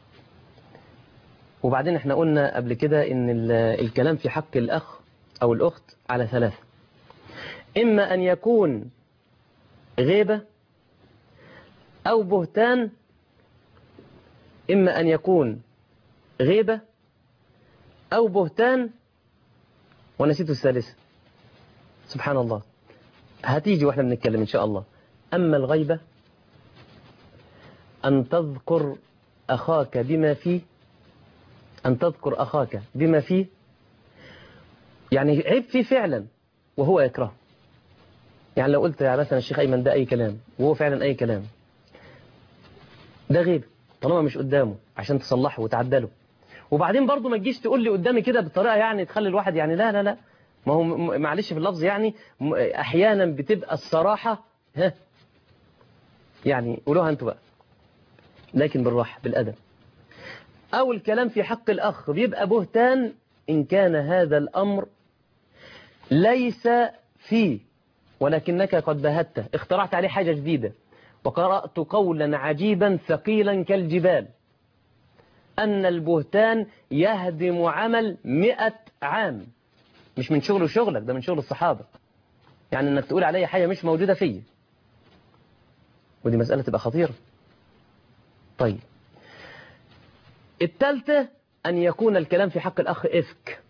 وبعدين احنا قلنا قبل كده ان الكلام في حق الأخ أو الأخت على ثلاثة إما أن يكون غيبة أو بهتان إما أن يكون غيبة أو بهتان ونسيت الثالثة سبحان الله هتيجي واحنا بنتكلم إن شاء الله أما الغيبة أن تذكر أخاك بما فيه أن تذكر أخاك بما فيه يعني عيب فيه فعلا وهو يكره يعني لو قلت يا مثلا الشيخ أيمن ده أي كلام وهو فعلا أي كلام ده غيب طالما مش قدامه عشان تصلحه وتعدله وبعدين برضه ما تجيش تقول لي قدامي كده بطريقه يعني تخلي الواحد يعني لا لا لا ما هو معلش في اللفظ يعني احيانا بتبقى الصراحه ها يعني قولوها انتوا بقى لكن بالراحه بالادب او الكلام في حق الاخ بيبقى بهتان ان كان هذا الامر ليس فيه ولكنك قد بهته اخترعت عليه حاجه جديده وقرأت قولا عجيبا ثقيلا كالجبال أن البهتان يهدم عمل مئة عام مش من شغل شغلك ده من شغل الصحابة يعني أنك تقول علي حاجة مش موجودة فيا ودي مسألة تبقى خطيرة طيب الثالثة أن يكون الكلام في حق الأخ إفك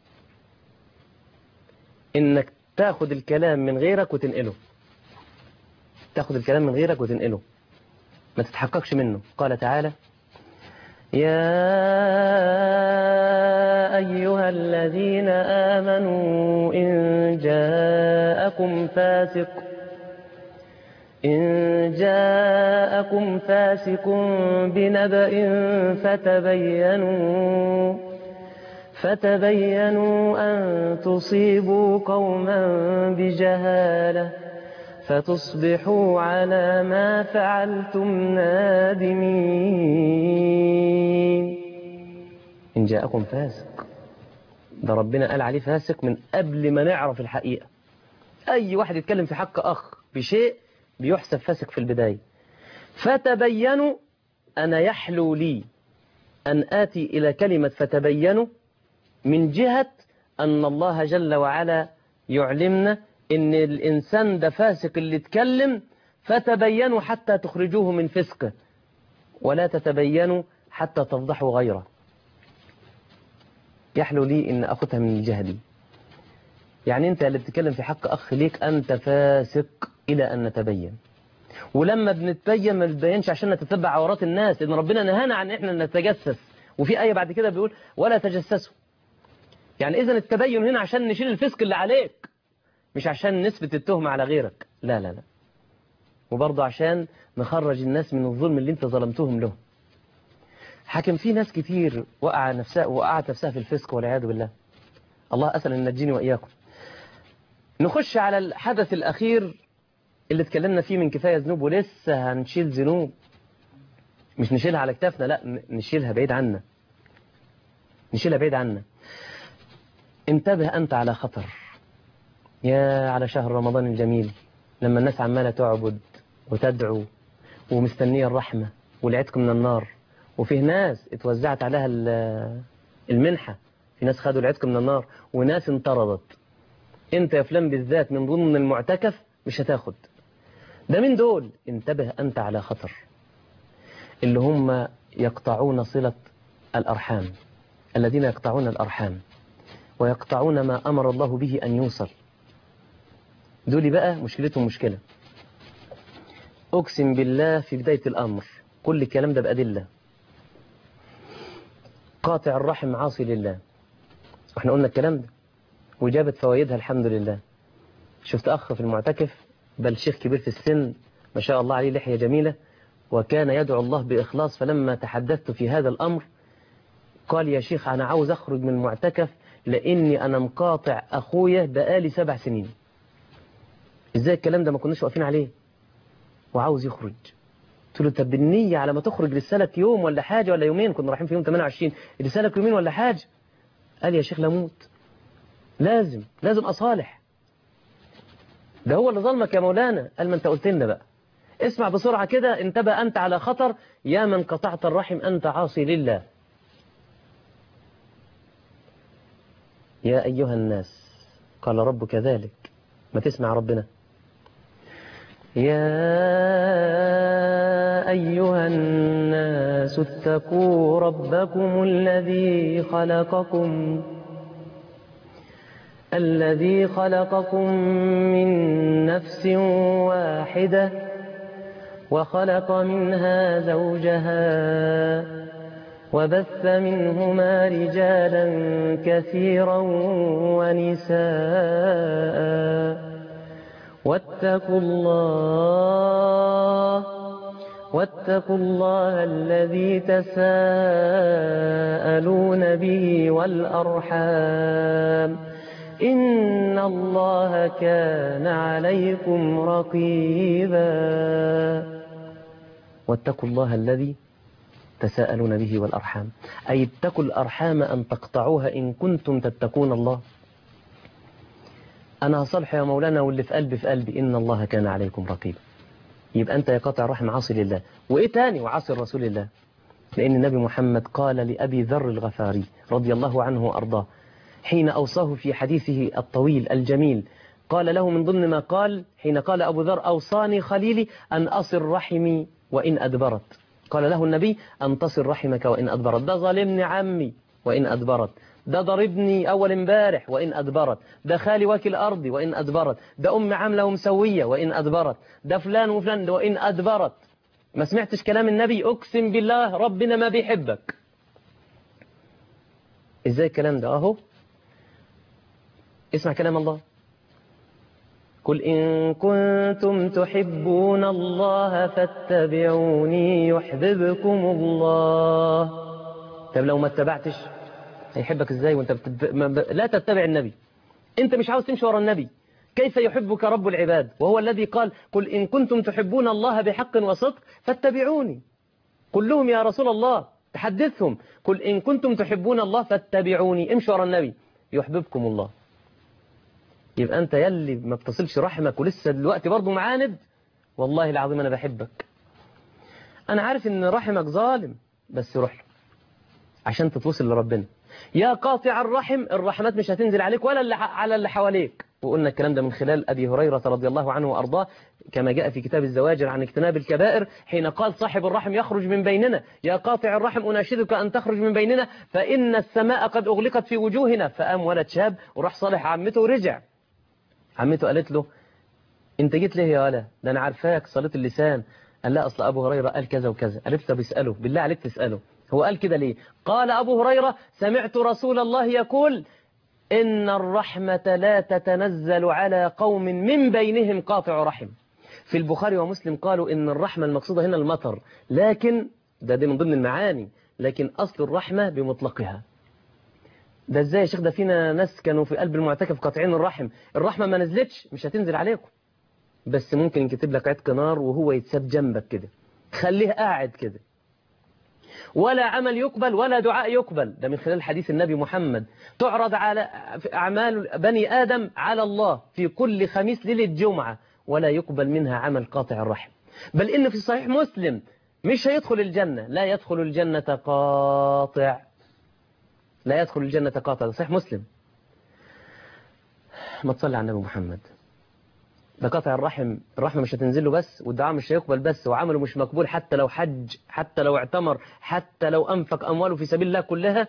إنك تاخد الكلام من غيرك وتنقله تاخد الكلام من غيرك وتنقله ما تتحققش منه قال تعالى يا أيها الذين آمنوا إن جاءكم فاسق إن جاءكم فاسق بنبأ فتبينوا فتبينوا أن تصيبوا قوما بجهاله فتصبحوا على ما فعلتم نادمين إن جاءكم فاسق ده ربنا قال عليه فاسق من قبل ما نعرف الحقيقة أي واحد يتكلم في حق أخ بشيء بيحسب فاسق في البداية فتبينوا أنا يحلو لي أن آتي إلى كلمة فتبينوا من جهة أن الله جل وعلا يعلمنا ان الانسان ده فاسق اللي اتكلم فتبينوا حتى تخرجوه من فسقه ولا تتبينوا حتى تفضحوا غيره يحلو لي ان اخذها من الجهة دي يعني انت اللي بتتكلم في حق اخ ليك انت فاسق الى ان نتبين ولما بنتبين ما بنتبينش عشان نتتبع عورات الناس لان ربنا نهانا عن احنا نتجسس وفي ايه بعد كده بيقول ولا تجسسوا يعني اذا التبين هنا عشان نشيل الفسق اللي عليك مش عشان نثبت التهمة على غيرك لا لا لا وبرضه عشان نخرج الناس من الظلم اللي انت ظلمتهم له حكم في ناس كتير وقع نفسها وقعت نفسها في الفسق والعياذ بالله الله أسأل أن نجيني وإياكم نخش على الحدث الأخير اللي اتكلمنا فيه من كفاية ذنوب ولسه هنشيل ذنوب مش نشيلها على كتافنا لا ن- نشيلها بعيد عنا نشيلها بعيد عنا انتبه أنت على خطر يا على شهر رمضان الجميل لما الناس عمالة تعبد وتدعو ومستنية الرحمة والعتق من النار وفيه ناس اتوزعت عليها ال- المنحة في ناس خدوا العتق من النار وناس انطردت انت يا فلان بالذات من ضمن المعتكف مش هتاخد ده من دول انتبه أنت على خطر اللي هم يقطعون صلة الأرحام الذين يقطعون الأرحام ويقطعون ما أمر الله به أن يوصل دول بقى مشكلتهم مشكلة أقسم بالله في بداية الأمر كل الكلام ده بأدلة قاطع الرحم عاصي لله واحنا قلنا الكلام ده وجابت فوائدها الحمد لله شفت أخ في المعتكف بل شيخ كبير في السن ما شاء الله عليه لحية جميلة وكان يدعو الله بإخلاص فلما تحدثت في هذا الأمر قال يا شيخ أنا عاوز أخرج من المعتكف لأني أنا مقاطع أخويا بقالي سبع سنين إزاي الكلام ده ما كناش واقفين عليه وعاوز يخرج قلت له طب النية على ما تخرج لسالك يوم ولا حاجة ولا يومين كنا رايحين في يوم 28 لسالك يومين ولا حاجة قال يا شيخ لموت لازم لازم أصالح ده هو اللي ظلمك يا مولانا قال ما انت قلت لنا بقى اسمع بسرعة كده انتبه أنت على خطر يا من قطعت الرحم أنت عاصي لله يا أيها الناس قال ربك ذلك ما تسمع ربنا يا أيها الناس اتقوا ربكم الذي خلقكم الذي خلقكم من نفس واحدة وخلق منها زوجها وبث منهما رجالا كثيرا ونساء واتقوا الله واتقوا الله الذي تساءلون به والأرحام إن الله كان عليكم رقيبا واتقوا الله الذي تساءلون به والأرحام أي اتقوا الأرحام أن تقطعوها إن كنتم تتقون الله أنا هصلح يا مولانا واللي في قلبي في قلبي إن الله كان عليكم رقيبا يبقى أنت يا قاطع رحم عاصي لله وإيه تاني وعاصي الرسول الله لأن النبي محمد قال لأبي ذر الغفاري رضي الله عنه وأرضاه حين أوصاه في حديثه الطويل الجميل قال له من ضمن ما قال حين قال أبو ذر أوصاني خليلي أن أصل رحمي وإن أدبرت قال له النبي أن تصل رحمك وإن أدبرت ده ظالمني عمي وإن أدبرت ده ضربني أول امبارح وإن أدبرت ده خالي واكل أرضي وإن أدبرت ده أم عاملة ومسوية وإن أدبرت ده فلان وفلان وإن أدبرت ما سمعتش كلام النبي أقسم بالله ربنا ما بيحبك إزاي الكلام ده أهو اسمع كلام الله قل إن كنتم تحبون الله فاتبعوني يحببكم الله طب لو ما اتبعتش هيحبك ازاي وانت بتتب... ما ب... لا تتبع النبي انت مش عاوز تمشي ورا النبي كيف يحبك رب العباد وهو الذي قال قل إن كنتم تحبون الله بحق وصدق فاتبعوني قل لهم يا رسول الله تحدثهم قل إن كنتم تحبون الله فاتبعوني امشوا ورا النبي يحببكم الله يبقى أنت يلي ما بتصلش رحمك ولسه دلوقتي برضه معاند والله العظيم أنا بحبك أنا عارف إن رحمك ظالم بس روح له عشان تتوصل لربنا يا قاطع الرحم الرحمات مش هتنزل عليك ولا اللي على اللي حواليك وقلنا الكلام ده من خلال أبي هريرة رضي الله عنه وأرضاه كما جاء في كتاب الزواجر عن اجتناب الكبائر حين قال صاحب الرحم يخرج من بيننا يا قاطع الرحم أناشدك أن تخرج من بيننا فإن السماء قد أغلقت في وجوهنا فقام ولد شاب وراح صالح عمته ورجع عمته قالت له انت جيت ليه يا ولا ده انا عارفاك صلاه اللسان قال لا اصل ابو هريره قال كذا وكذا قالت له بيساله بالله عليك تساله هو قال كده ليه قال ابو هريره سمعت رسول الله يقول إن الرحمة لا تتنزل على قوم من بينهم قاطع رحم في البخاري ومسلم قالوا إن الرحمة المقصودة هنا المطر لكن ده دي من ضمن المعاني لكن أصل الرحمة بمطلقها ده ازاي يا شيخ ده فينا ناس كانوا في قلب المعتكف قاطعين الرحم الرحمة ما نزلتش مش هتنزل عليكم بس ممكن يكتب لك عتق نار وهو يتساب جنبك كده خليه قاعد كده ولا عمل يقبل ولا دعاء يقبل ده من خلال حديث النبي محمد تعرض على أعمال بني آدم على الله في كل خميس ليلة جمعة ولا يقبل منها عمل قاطع الرحم بل إن في صحيح مسلم مش هيدخل الجنة لا يدخل الجنة قاطع لا يدخل الجنة قاطع ده صحيح مسلم ما تصلي على النبي محمد ده قطع الرحم الرحمة مش هتنزل له بس والدعاء مش هيقبل بس وعمله مش مقبول حتى لو حج حتى لو اعتمر حتى لو أنفق أمواله في سبيل الله كلها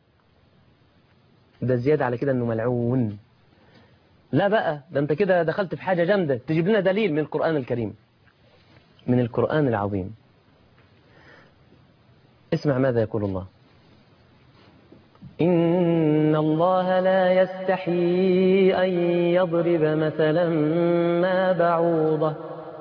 ده زيادة على كده أنه ملعون لا بقى ده أنت كده دخلت في حاجة جامدة تجيب لنا دليل من القرآن الكريم من القرآن العظيم اسمع ماذا يقول الله إن الله لا يستحيي أن يضرب مثلا ما بعوضة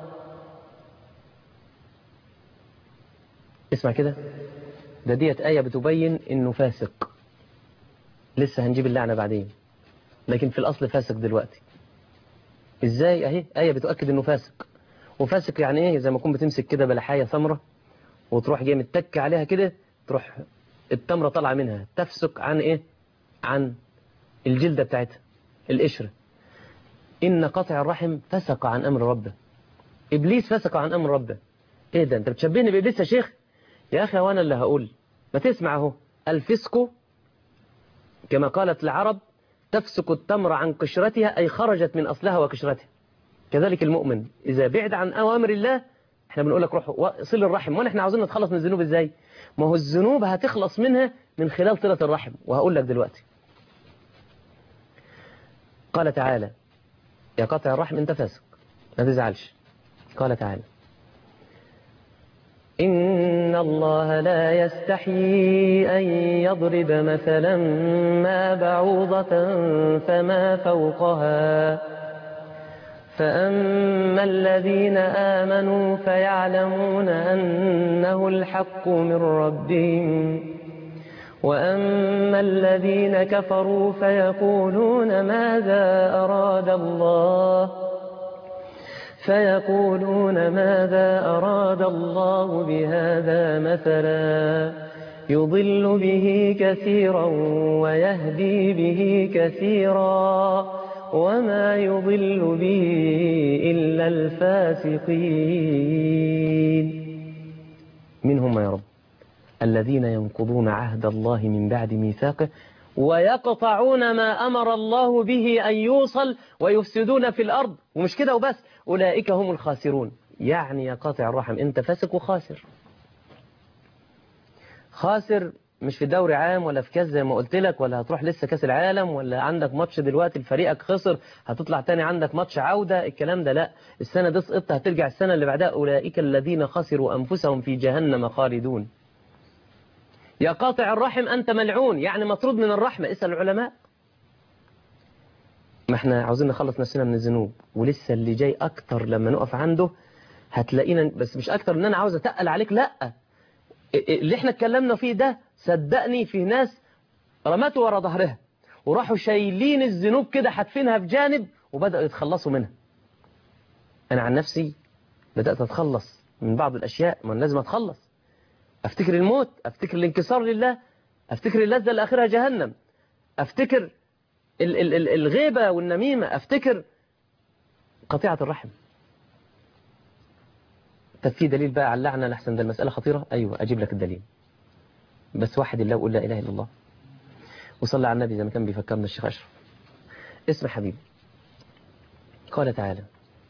اسمع كده ده ديت آية بتبين إنه فاسق لسه هنجيب اللعنة بعدين لكن في الأصل فاسق دلوقتي إزاي أهي آية بتؤكد إنه فاسق وفاسق يعني إيه زي ما تكون بتمسك كده بلحاية ثمرة وتروح جاي متك عليها كده تروح التمرة طالعة منها تفسق عن إيه عن الجلدة بتاعتها القشرة إن قطع الرحم فسق عن أمر ربه إبليس فسق عن أمر ربه إيه ده أنت بتشبهني بإبليس يا شيخ يا أخي وأنا اللي هقول ما تسمع أهو الفسق كما قالت العرب تفسق التمر عن قشرتها أي خرجت من أصلها وقشرتها كذلك المؤمن إذا بعد عن أوامر الله احنا بنقول لك روح صل الرحم وانا احنا عاوزين نتخلص من الذنوب ازاي ما هو الذنوب هتخلص منها من خلال صلة الرحم وهقول لك دلوقتي قال تعالى يا قطع الرحم انت فاسق ما تزعلش قال تعالى إن الله لا يستحيي أن يضرب مثلا ما بعوضة فما فوقها فأما الذين آمنوا فيعلمون أنه الحق من ربهم وأما الذين كفروا فيقولون ماذا أراد الله فيقولون ماذا أراد الله بهذا مثلا يضل به كثيرا ويهدي به كثيرا وما يضل به إلا الفاسقين من هم يا رب الذين ينقضون عهد الله من بعد ميثاقه ويقطعون ما أمر الله به أن يوصل ويفسدون في الأرض ومش كده وبس أولئك هم الخاسرون يعني يا قاطع الرحم أنت فاسق وخاسر خاسر مش في دوري عام ولا في كاس زي ما قلت لك ولا هتروح لسه كاس العالم ولا عندك ماتش دلوقتي فريقك خسر هتطلع تاني عندك ماتش عودة الكلام ده لا السنة دي سقطت هترجع السنة اللي بعدها أولئك الذين خسروا أنفسهم في جهنم خالدون يا قاطع الرحم أنت ملعون يعني مطرود من الرحمة اسأل العلماء ما احنا عاوزين نخلص نفسنا من الذنوب ولسه اللي جاي أكتر لما نقف عنده هتلاقينا بس مش أكتر إن أنا عاوز أتقل عليك لأ اللي احنا اتكلمنا فيه ده صدقني في ناس رمته ورا ظهرها وراحوا شايلين الذنوب كده حاتفينها في جانب وبدأوا يتخلصوا منها أنا عن نفسي بدأت أتخلص من بعض الأشياء ما أنا لازم أتخلص أفتكر الموت أفتكر الانكسار لله أفتكر اللذة اللي آخرها جهنم أفتكر ال ال ال الغيبة والنميمة أفتكر قطيعة الرحم طب في دليل بقى على اللعنة لحسن ده المسألة خطيرة أيوة أجيب لك الدليل بس واحد الله وقول لا إله إلا الله وصلى على النبي زي ما كان بيفكرنا الشيخ أشرف اسم حبيبي قال تعالى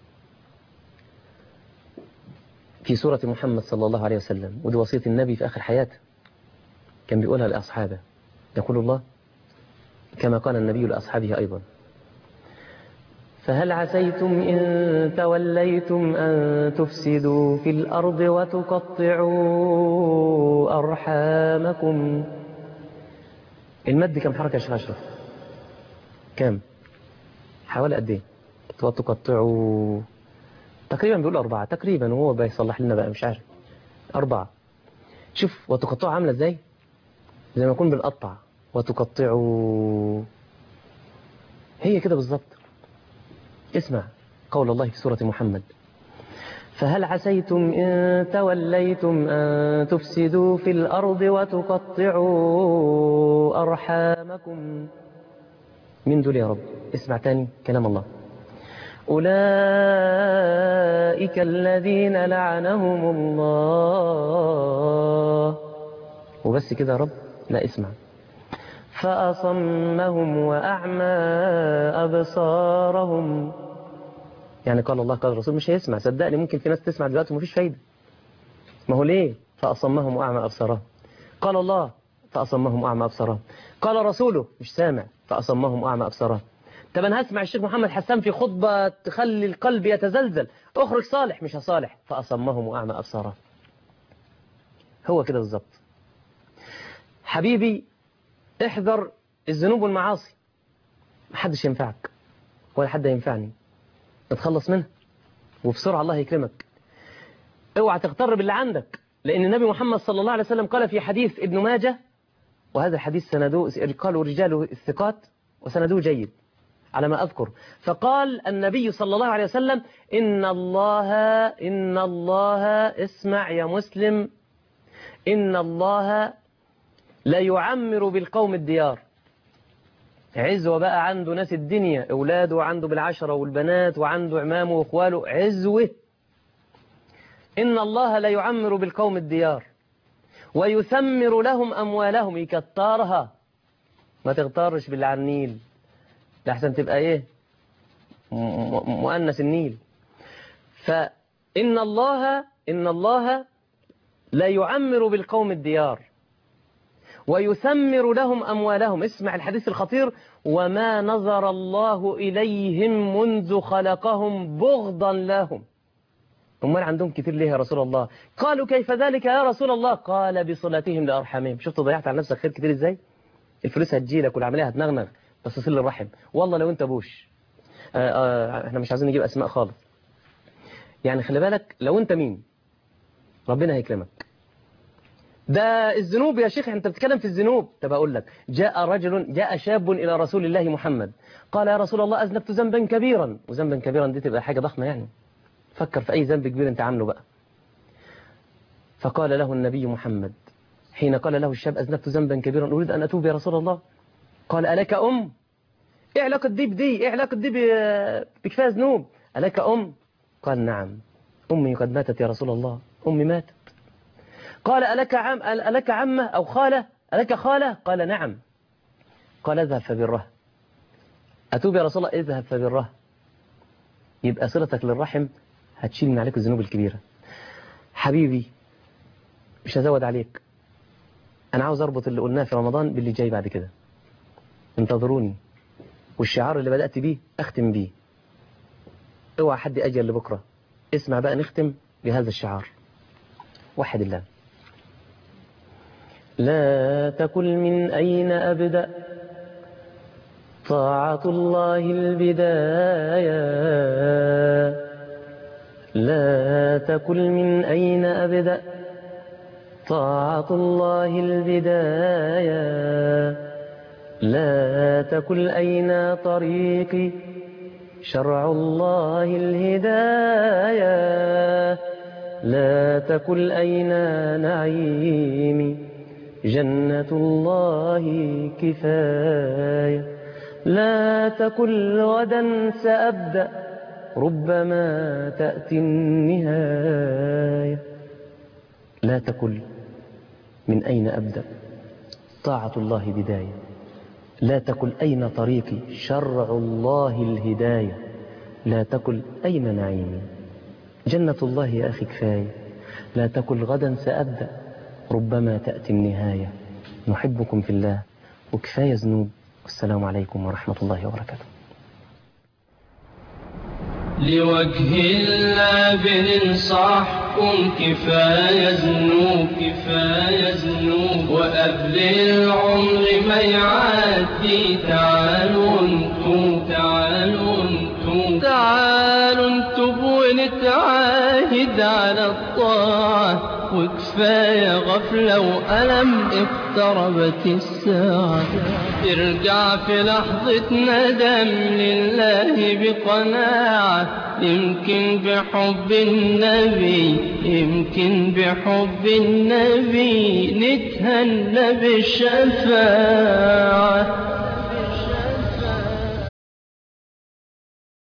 في سورة محمد صلى الله عليه وسلم ودي وصية النبي في آخر حياته كان بيقولها لأصحابه يقول الله كما قال النبي لأصحابه أيضا فهل عسيتم إن توليتم أن تفسدوا في الأرض وتقطعوا أرحامكم المد كم حركة يا شيخ أشرف كام حوالي قد ايه وتقطعوا تقريبا بيقول أربعة تقريبا وهو بيصلح لنا بقى مش عارف أربعة شوف وتقطعوا عاملة ازاي زي ما يكون بنقطع وتقطعوا هي كده بالظبط اسمع قول الله في سورة محمد فهل عسيتم إن توليتم أن تفسدوا في الأرض وتقطعوا أرحامكم من دول يا رب اسمع تاني كلام الله أولئك الذين لعنهم الله وبس كده يا رب لا اسمع فأصمهم وأعمى أبصارهم يعني قال الله قال الرسول مش هيسمع صدقني ممكن في ناس تسمع دلوقتي ومفيش فايدة ما هو ليه فأصمهم وأعمى أبصارهم قال الله فأصمهم وأعمى أبصارهم قال رسوله مش سامع فأصمهم وأعمى أبصارهم طب أنا هسمع الشيخ محمد حسان في خطبة تخلي القلب يتزلزل اخرج صالح مش صالح فأصمهم وأعمى أبصارهم هو كده بالظبط حبيبي احذر الذنوب والمعاصي محدش ينفعك ولا حد ينفعني اتخلص منها وبسرعة الله يكرمك اوعى تغتر باللي عندك لأن النبي محمد صلى الله عليه وسلم قال في حديث ابن ماجه وهذا الحديث سندوه قالوا رجاله الثقات وسندوه جيد على ما أذكر فقال النبي صلى الله عليه وسلم إن الله إن الله اسمع يا مسلم إن الله لا يعمر بالقوم الديار عزوة بقى عنده ناس الدنيا أولاده وعنده بالعشرة والبنات وعنده عمامه وإخواله عزوة إن الله لا يعمر بالقوم الديار ويثمر لهم أموالهم يكترها ما تغترش باللي على النيل لحسن تبقى إيه مؤنس النيل فإن الله إن الله لا يعمر بالقوم الديار ويثمر لهم أموالهم اسمع الحديث الخطير وما نظر الله إليهم منذ خلقهم بغضا لهم أمال عندهم كتير ليه يا رسول الله قالوا كيف ذلك يا رسول الله قال بصلاتهم لأرحامهم شفت ضيعت على نفسك خير كتير ازاي الفلوس هتجيلك والعملية هتنغنغ بس صل الرحم والله لو انت بوش آآ آآ احنا مش عايزين نجيب اسماء خالص يعني خلي بالك لو انت مين ربنا هيكرمك ده الذنوب يا شيخ انت بتتكلم في الذنوب طب اقول لك جاء رجل جاء شاب الى رسول الله محمد قال يا رسول الله اذنبت ذنبا كبيرا وذنبا كبيرا دي تبقى حاجه ضخمه يعني فكر في اي ذنب كبير انت عامله بقى فقال له النبي محمد حين قال له الشاب اذنبت ذنبا كبيرا اريد ان اتوب يا رسول الله قال الك ام ايه علاقه دي بدي ايه علاقه دي بكفايه ذنوب الك ام قال نعم امي قد ماتت يا رسول الله امي ماتت قال ألك عم ألك عمة أو خالة ألك خالة قال نعم قال اذهب فبره أتوب يا رسول الله اذهب فبره يبقى صلتك للرحم هتشيل من عليك الذنوب الكبيرة حبيبي مش هزود عليك أنا عاوز أربط اللي قلناه في رمضان باللي جاي بعد كده انتظروني والشعار اللي بدأت بيه أختم بيه اوعى حد أجل لبكرة اسمع بقى نختم بهذا الشعار وحد الله لا تكل من أين أبدأ طاعة الله البداية لا تكل من أين أبدأ طاعة الله البداية لا تكل أين طريقي شرع الله الهداية لا تكل أين نعيمي جنة الله كفاية لا تكل غدا سأبدأ ربما تأتي النهاية لا تكل من أين أبدأ طاعة الله بداية لا تكل أين طريقي شرع الله الهداية لا تكل أين نعيمي جنة الله يا أخي كفاية لا تكل غدا سأبدأ ربما تأتي النهاية نحبكم في الله وكفاية ذنوب والسلام عليكم ورحمة الله وبركاته لوجه الله بننصحكم كفاية ذنوب كفاية ذنوب وقبل العمر ما يعدي تعالوا انتم على الطاعة وكفاية غفلة وألم اقتربت الساعة ارجع في لحظة ندم لله بقناعة يمكن بحب النبي يمكن بحب النبي نتهنى بالشفاعة